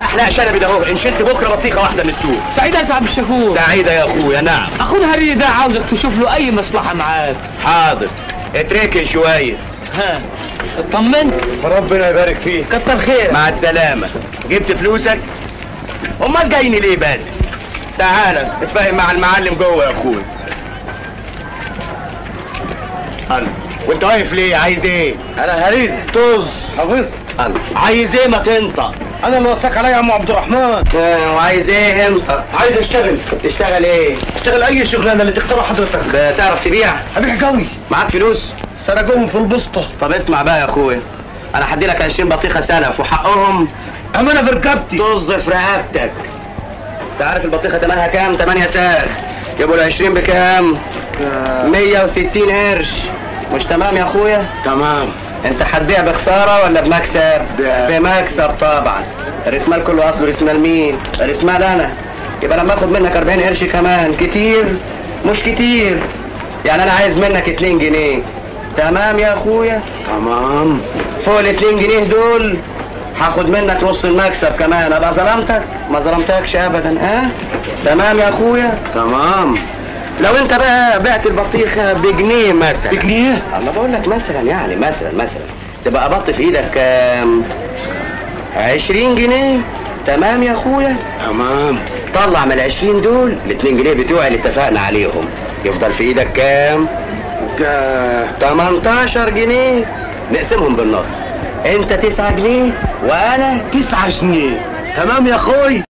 احلى شنبي ده اهو ان شلت بكره بطيخه واحده من السوق سعيد يا صاحب الشكور سعيده يا اخويا نعم اخونا هري ده عاوزك تشوف له اي مصلحه معاك حاضر اتركن شويه ها اطمنت ربنا يبارك فيك كتر خير مع السلامه جبت فلوسك امال جايني ليه بس تعالى اتفاهم مع المعلم جوه يا اخويا الله وانت واقف ليه عايز ايه انا هريد طز حفظت الله عايز ايه ما تنطق انا اللي وصاك عليا يا ام عبد الرحمن اه، وعايز ايه انت عايز اشتغل تشتغل ايه اشتغل اي شغلانه اللي تختارها حضرتك بتعرف تبيع ابيع قوي معاك فلوس سرقوهم في البسطه طب اسمع بقى يا اخويا انا هدي لك 20 بطيخه سلف وحقهم امانه في رقبتي طز في رقبتك انت عارف البطيخه تمنها كام 8 سعر يبقوا ال 20 بكام 160 قرش مش تمام يا اخويا تمام انت هتبيع بخساره ولا بمكسب ب- بمكسب طبعا الرسمال كله اصله رسمال مين رسمال انا يبقى لما اخد منك 40 قرش كمان كتير مش كتير يعني انا عايز منك 2 جنيه تمام يا اخويا تمام فوق ال 2 جنيه دول هاخد منك نص المكسب كمان ابقى ظلمتك ما ظلمتكش ابدا ها تمام يا اخويا تمام لو انت بقى بعت البطيخه بجنيه مثلا بجنيه انا بقول لك مثلا يعني مثلا مثلا تبقى بط في ايدك كام 20 جنيه تمام يا اخويا تمام طلع من ال 20 دول ال 2 جنيه بتوعي اللي اتفقنا عليهم يفضل في ايدك كام جا- 18 جنيه نقسمهم بالنص انت 9 جنيه وانا تسعة جنيه تمام يا اخوي